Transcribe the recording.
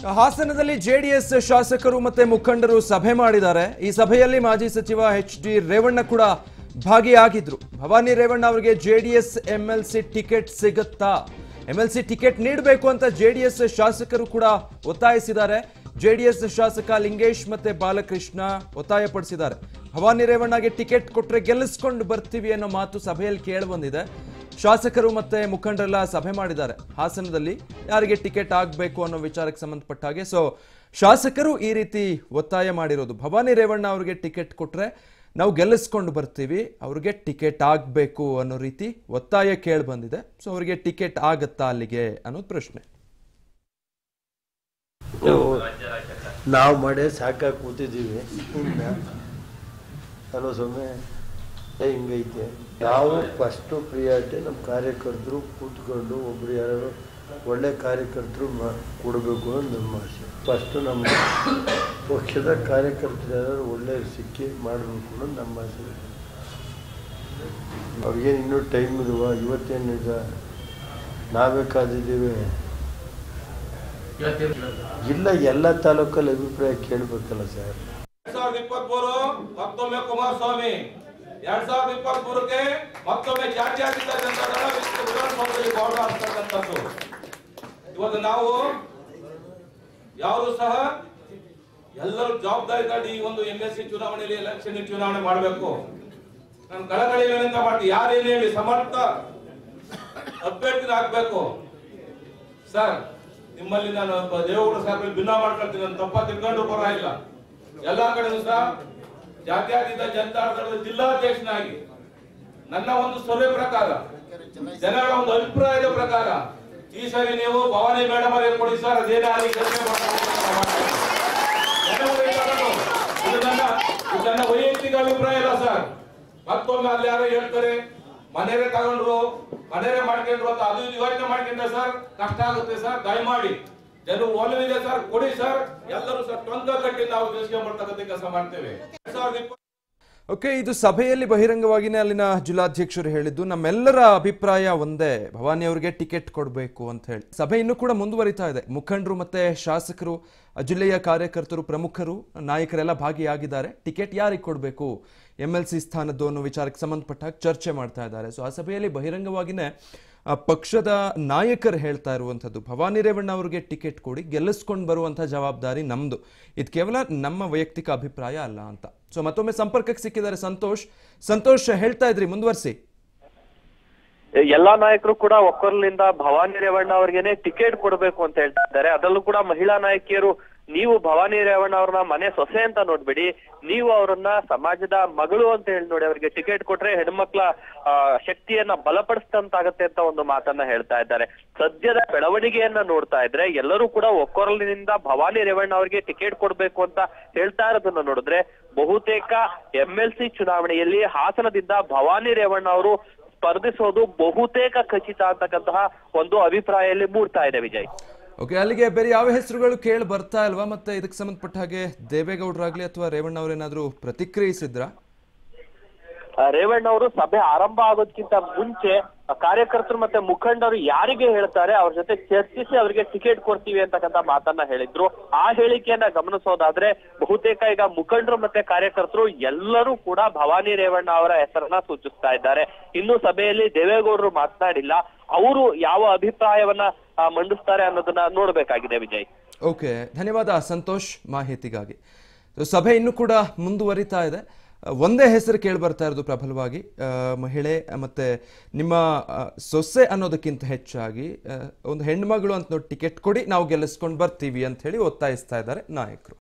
ಹಾಸನದಲ್ಲಿ ಜೆಡಿಎಸ್ ಶಾಸಕರು ಮತ್ತೆ ಮುಖಂಡರು ಸಭೆ ಮಾಡಿದ್ದಾರೆ ಈ ಸಭೆಯಲ್ಲಿ ಮಾಜಿ ಸಚಿವ ಎಚ್ ಡಿ ರೇವಣ್ಣ ಕೂಡ ಭಾಗಿಯಾಗಿದ್ರು ಭವಾನಿ ರೇವಣ್ಣ ಅವರಿಗೆ ಜೆಡಿಎಸ್ ಎಂಎಲ್ಸಿ ಟಿಕೆಟ್ ಸಿಗುತ್ತಾ ಎಂಎಲ್ಸಿ ಟಿಕೆಟ್ ನೀಡಬೇಕು ಅಂತ ಜೆಡಿಎಸ್ ಶಾಸಕರು ಕೂಡ ಒತ್ತಾಯಿಸಿದ್ದಾರೆ ಜೆಡಿಎಸ್ ಶಾಸಕ ಲಿಂಗೇಶ್ ಮತ್ತೆ ಬಾಲಕೃಷ್ಣ ಒತ್ತಾಯಪಡಿಸಿದ್ದಾರೆ ಭವಾನಿ ರೇವಣ್ಣಗೆ ಟಿಕೆಟ್ ಕೊಟ್ರೆ ಗೆಲ್ಲಿಸ್ಕೊಂಡು ಬರ್ತೀವಿ ಅನ್ನೋ ಮಾತು ಸಭೆಯಲ್ಲಿ ಕೇಳಿ ಬಂದಿದೆ ಶಾಸಕರು ಮತ್ತೆ ಮುಖಂಡರೆಲ್ಲ ಸಭೆ ಮಾಡಿದ್ದಾರೆ ಹಾಸನದಲ್ಲಿ ಯಾರಿಗೆ ಟಿಕೆಟ್ ಆಗಬೇಕು ಅನ್ನೋ ವಿಚಾರಕ್ಕೆ ಸಂಬಂಧಪಟ್ಟ ಹಾಗೆ ಸೊ ಶಾಸಕರು ಈ ರೀತಿ ಒತ್ತಾಯ ಮಾಡಿರೋದು ಭವಾನಿ ರೇವಣ್ಣ ಅವರಿಗೆ ಟಿಕೆಟ್ ಕೊಟ್ರೆ ನಾವು ಗೆಲ್ಲಿಸ್ಕೊಂಡು ಬರ್ತೀವಿ ಅವ್ರಿಗೆ ಟಿಕೆಟ್ ಆಗಬೇಕು ಅನ್ನೋ ರೀತಿ ಒತ್ತಾಯ ಕೇಳಿ ಬಂದಿದೆ ಸೊ ಅವರಿಗೆ ಟಿಕೆಟ್ ಆಗತ್ತಾ ಅಲ್ಲಿಗೆ ಅನ್ನೋದು ಪ್ರಶ್ನೆ ನಾವು ಮಾಡೇ ಸಾಕಾಗಿ ಕೂತಿದ್ದೀವಿ ಇನ್ನು ಹಲೋ ಸ್ವಾಮಿ ಏ ಹಿಂಗೈತೆ ನಾವು ಫಸ್ಟು ಪ್ರಿಯಾರಿಟಿ ನಮ್ಮ ಕಾರ್ಯಕರ್ತರು ಕೂತ್ಕೊಂಡು ಒಬ್ರು ಯಾರು ಒಳ್ಳೆ ಕಾರ್ಯಕರ್ತರು ಮಾ ಕೊಡಬೇಕು ಅನ್ನೋದು ನಮ್ಮ ಆಸೆ ಫಸ್ಟು ನಮ್ಮ ಪಕ್ಷದ ಕಾರ್ಯಕರ್ತರು ಯಾರು ಒಳ್ಳೆ ಸಿಕ್ಕಿ ಮಾಡಬೇಕು ಅನ್ನೋದು ನಮ್ಮ ಆಸೆ ಅವ್ರಿಗೇನು ಇನ್ನೂ ಟೈಮ್ ಇರುವ ಇವತ್ತೇನು ಈಗ ನಾವೇ ಕಾದಿದ್ದೀವಿ ಇಲ್ಲ ಎಲ್ಲ ತಾಲೂಕಲ್ಲಿ ಅಭಿಪ್ರಾಯ ಕೇಳಬೇಕಲ್ಲ ಸರ್ ಎರಡ್ ಸಾವಿರದ ಇಪ್ಪತ್ಮೂರು ಮತ್ತೊಮ್ಮೆ ಕುಮಾರಸ್ವಾಮಿ ಎರಡ್ ಸಾವಿರದ ಇಪ್ಪತ್ಮೂರಕ್ಕೆ ಮತ್ತೊಮ್ಮೆ ಜಾತ್ಯತೀತ ಜನತಾದಳ ವಿಶ್ವ ವಿಧಾನಸೌಧದಲ್ಲಿ ಗೌರವ ಆಗ್ತಕ್ಕಂಥದ್ದು ಇವತ್ತು ನಾವು ಯಾರು ಸಹ ಎಲ್ಲರೂ ಜವಾಬ್ದಾರಿಗಾಗಿ ಈ ಒಂದು ಎಂ ಎಸ್ ಸಿ ಚುನಾವಣೆಯಲ್ಲಿ ಎಲೆಕ್ಷನ್ ಚುನಾವಣೆ ಮಾಡಬೇಕು ನಾನು ಕಳಕಳಿ ವಿನಂತಿ ಮಾಡ್ತೀನಿ ಯಾರೇನು ಹೇಳಿ ಸಮರ್ಥ ಅಭ್ಯರ್ಥಿನ ಹಾಕ್ಬೇಕು ಸರ್ ನಿಮ್ಮಲ್ಲಿ ನಾನು ಒಬ್ಬ ದೇವೇಗೌಡ ಸಾಹೇಬ್ ಭಿನ್ನ ಮಾಡ್ಕೊಳ್ತೀನಿ ನಾನು ತಪ್ಪ ತಿಳ್ಕೊಂಡ್ರು ಪರವಾಗಿಲ್ಲ ಎಲ್ಲಾ ಕಡೆನೂ ಸಹ ಜಾತ್ಯತೀತ ಜನತಾದಳದ ಜಿಲ್ಲಾಧ್ಯಕ್ಷನಾಗಿ ನನ್ನ ಒಂದು ಸರ್ವೆ ಪ್ರಕಾರ ಜನಗಳ ಒಂದು ಅಭಿಪ್ರಾಯದ ಪ್ರಕಾರ ಈ ಸರಿ ನೀವು ಭವಾನಿ ಮೇಡಮ್ ಅವರಿಗೆ ಕೊಡಿ ಸರ್ ಅದೇನೇ ಆಗಲಿ ಕೆಲಸ ಇದು ನನ್ನ ಇದು ನನ್ನ ವೈಯಕ್ತಿಕ ಅಭಿಪ್ರಾಯ ಇಲ್ಲ ಸರ್ ಮತ್ತೊಮ್ಮೆ ಅಲ್ಲಿ ಯಾರೋ ಹೇಳ್ತಾರೆ ಮನೆಯೇ ತಗೊಂಡ್ರು ಮನೆಯೇ ಮಾಡ್ಕೊಂಡ್ರು ಅಂತ ಅದು ಇದು ಯೋಚನೆ ಮಾಡ್ಕೊಂಡ್ರೆ ಸರ್ ಕಷ್ಟ ಆಗುತ್ತೆ ಸರ್ ದಯಮಾಡಿ ಜನರು ಒಲವಿದೆ ಸರ್ ಕೊಡಿ ಸರ್ ಎಲ್ಲರೂ ಸರ್ ಟೊಂಕ ಕಟ್ಟಿ ನಾವು ತಿಳಿಸ್ಕೊಂಡ್ಬರ್ತಕ್ಕಂಥ ಕೆಲಸ ಮಾಡ್ತೇವೆ ಎರಡ್ ಸಾವಿರದ ಇಪ್ಪತ್ತು ಓಕೆ ಇದು ಸಭೆಯಲ್ಲಿ ಬಹಿರಂಗವಾಗಿನೇ ಅಲ್ಲಿನ ಜಿಲ್ಲಾಧ್ಯಕ್ಷರು ಹೇಳಿದ್ದು ನಮ್ಮೆಲ್ಲರ ಅಭಿಪ್ರಾಯ ಒಂದೇ ಭವಾನಿ ಅವರಿಗೆ ಟಿಕೆಟ್ ಕೊಡಬೇಕು ಅಂತ ಹೇಳಿ ಸಭೆ ಇನ್ನೂ ಕೂಡ ಮುಂದುವರಿತಾ ಇದೆ ಮುಖಂಡರು ಮತ್ತೆ ಶಾಸಕರು ಆ ಜಿಲ್ಲೆಯ ಕಾರ್ಯಕರ್ತರು ಪ್ರಮುಖರು ನಾಯಕರೆಲ್ಲ ಭಾಗಿಯಾಗಿದ್ದಾರೆ ಟಿಕೆಟ್ ಯಾರಿಗೆ ಕೊಡಬೇಕು ಎಮ್ ಎಲ್ ಸಿ ಸ್ಥಾನದ್ದು ಅನ್ನೋ ವಿಚಾರಕ್ಕೆ ಸಂಬಂಧಪಟ್ಟ ಹಾಗೆ ಚರ್ಚೆ ಮಾಡ್ತಾ ಇದ್ದಾರೆ ಸೊ ಆ ಸಭೆಯಲ್ಲಿ ಬಹಿರಂಗವಾಗಿನೇ ಆ ಪಕ್ಷದ ನಾಯಕರು ಹೇಳ್ತಾ ಇರುವಂಥದ್ದು ಭವಾನಿ ರೇವಣ್ಣ ಅವರಿಗೆ ಟಿಕೆಟ್ ಕೊಡಿ ಗೆಲ್ಲಿಸ್ಕೊಂಡು ಬರುವಂಥ ಜವಾಬ್ದಾರಿ ನಮ್ಮದು ಇದು ಕೇವಲ ನಮ್ಮ ವೈಯಕ್ತಿಕ ಅಭಿಪ್ರಾಯ ಅಲ್ಲ ಅಂತ ಸೊ ಮತ್ತೊಮ್ಮೆ ಸಂಪರ್ಕಕ್ಕೆ ಸಿಕ್ಕಿದ್ದಾರೆ ಸಂತೋಷ್ ಸಂತೋಷ್ ಹೇಳ್ತಾ ಇದ್ರಿ ಮುಂದುವರಿಸಿ ಎಲ್ಲಾ ನಾಯಕರು ಕೂಡ ಒಕ್ಕೊರ್ಲಿಂದ ಭವಾನಿ ರೇವಣ್ಣ ಅವರಿಗೆನೆ ಟಿಕೆಟ್ ಕೊಡಬೇಕು ಅಂತ ಹೇಳ್ತಾ ಇದ್ದಾರೆ ಅದರಲ್ಲೂ ಕೂಡ ಮಹಿಳಾ ನಾಯಕಿಯರು ನೀವು ಭವಾನಿ ರೇವಣ್ಣ ಅವ್ರನ್ನ ಮನೆ ಸೊಸೆ ಅಂತ ನೋಡ್ಬೇಡಿ ನೀವು ಅವರನ್ನ ಸಮಾಜದ ಮಗಳು ಅಂತ ಹೇಳಿ ನೋಡಿ ಅವರಿಗೆ ಟಿಕೆಟ್ ಕೊಟ್ರೆ ಹೆಣ್ಮಕ್ಳ ಆ, ಶಕ್ತಿಯನ್ನ ಬಲಪಡಿಸಿದಂತಾಗತ್ತೆ ಅಂತ ಒಂದು ಮಾತನ್ನ ಹೇಳ್ತಾ ಇದ್ದಾರೆ ಸದ್ಯದ ಬೆಳವಣಿಗೆಯನ್ನ ನೋಡ್ತಾ ಇದ್ರೆ ಎಲ್ಲರೂ ಕೂಡ ಒಕ್ಕೊರಲಿನಿಂದ ಭವಾನಿ ರೇವಣ್ಣ ಅವರಿಗೆ ಟಿಕೆಟ್ ಕೊಡ್ಬೇಕು ಅಂತ ಹೇಳ್ತಾ ಇರೋದನ್ನ ನೋಡಿದ್ರೆ ಬಹುತೇಕ ಎಂ ಎಲ್ ಸಿ ಚುನಾವಣೆಯಲ್ಲಿ ಹಾಸನದಿಂದ ಭವಾನಿ ರೇವಣ್ಣ ಅವರು ಸ್ಪರ್ಧಿಸೋದು ಬಹುತೇಕ ಖಚಿತ ಅಂತಕ್ಕಂತಹ ಒಂದು ಅಭಿಪ್ರಾಯ ಇಲ್ಲಿ ಮೂಡ್ತಾ ಇದೆ ವಿಜಯ್ ಓಕೆ ಅಲ್ಲಿಗೆ ಬೇರೆ ಯಾವ ಹೆಸರುಗಳು ಕೇಳಿ ಬರ್ತಾ ಇಲ್ವಾ ಮತ್ತೆ ಇದಕ್ಕೆ ಸಂಬಂಧಪಟ್ಟ ಹಾಗೆ ದೇವೇಗೌಡರಾಗ್ಲಿ ಅಥವಾ ರೇವಣ್ಣ ಅವರೇನಾದ್ರೂ ಪ್ರತಿಕ್ರಿಯಿಸಿದ್ರಾ ಆ, ರೇವಣ್ಣ ಅವರು ಸಭೆ ಆರಂಭ ಆಗೋದಕ್ಕಿಂತ ಮುಂಚೆ ಆ, ಕಾರ್ಯಕರ್ತರು ಮತ್ತೆ ಮುಖಂಡರು ಯಾರಿಗೆ ಹೇಳ್ತಾರೆ ಅವ್ರ ಜೊತೆ ಚರ್ಚಿಸಿ ಅವರಿಗೆ ಟಿಕೆಟ್ ಕೊಡ್ತೀವಿ ಅಂತಕ್ಕಂಥ ಮಾತನ್ನ ಹೇಳಿದ್ರು ಆ ಹೇಳಿಕೆಯನ್ನ ಗಮನಿಸೋದಾದ್ರೆ ಬಹುತೇಕ ಈಗ ಮುಖಂಡರು ಮತ್ತೆ ಕಾರ್ಯಕರ್ತರು ಎಲ್ಲರೂ ಕೂಡ ಭವಾನಿ ರೇವಣ್ಣ ಅವರ ಹೆಸರನ್ನ ಸೂಚಿಸ್ತಾ ಇದ್ದಾರೆ ಇನ್ನು ಸಭೆಯಲ್ಲಿ ದೇವೇಗೌಡರು ಮಾತನಾಡಿಲ್ಲ ಅವರು ಯಾವ ಅಭಿಪ್ರಾಯವನ್ನ ಆ, ಮಂಡಿಸ್ತಾರೆ ಅನ್ನೋದನ್ನ ನೋಡ್ಬೇಕಾಗಿದೆ ವಿಜಯ್ ಓಕೆ ಧನ್ಯವಾದ ಸಂತೋಷ್ ಮಾಹಿತಿಗಾಗಿ ಸೊ ಸಭೆ ಇನ್ನೂ ಕೂಡ ಮುಂದುವರಿತಾ ಇದೆ ಆ, ಒಂದೇ ಹೆಸರು ಕೇಳಿ ಬರ್ತಾ ಇರೋದು ಪ್ರಬಲವಾಗಿ ಆ, ಮಹಿಳೆ ಮತ್ತೆ ನಿಮ್ಮ ಆ, ಸೊಸೆ ಅನ್ನೋದಕ್ಕಿಂತ ಹೆಚ್ಚಾಗಿ ಆ, ಒಂದು ಹೆಣ್ಮಗಳು ಅಂತ ನೋಡಿ ಟಿಕೆಟ್ ಕೊಡಿ ನಾವು ಗೆಲ್ಲಿಸ್ಕೊಂಡು ಬರ್ತೀವಿ ಅಂತ ಹೇಳಿ ಒತ್ತಾಯಿಸ್ತಾ ಇದ್ದಾರೆ ನಾಯಕರು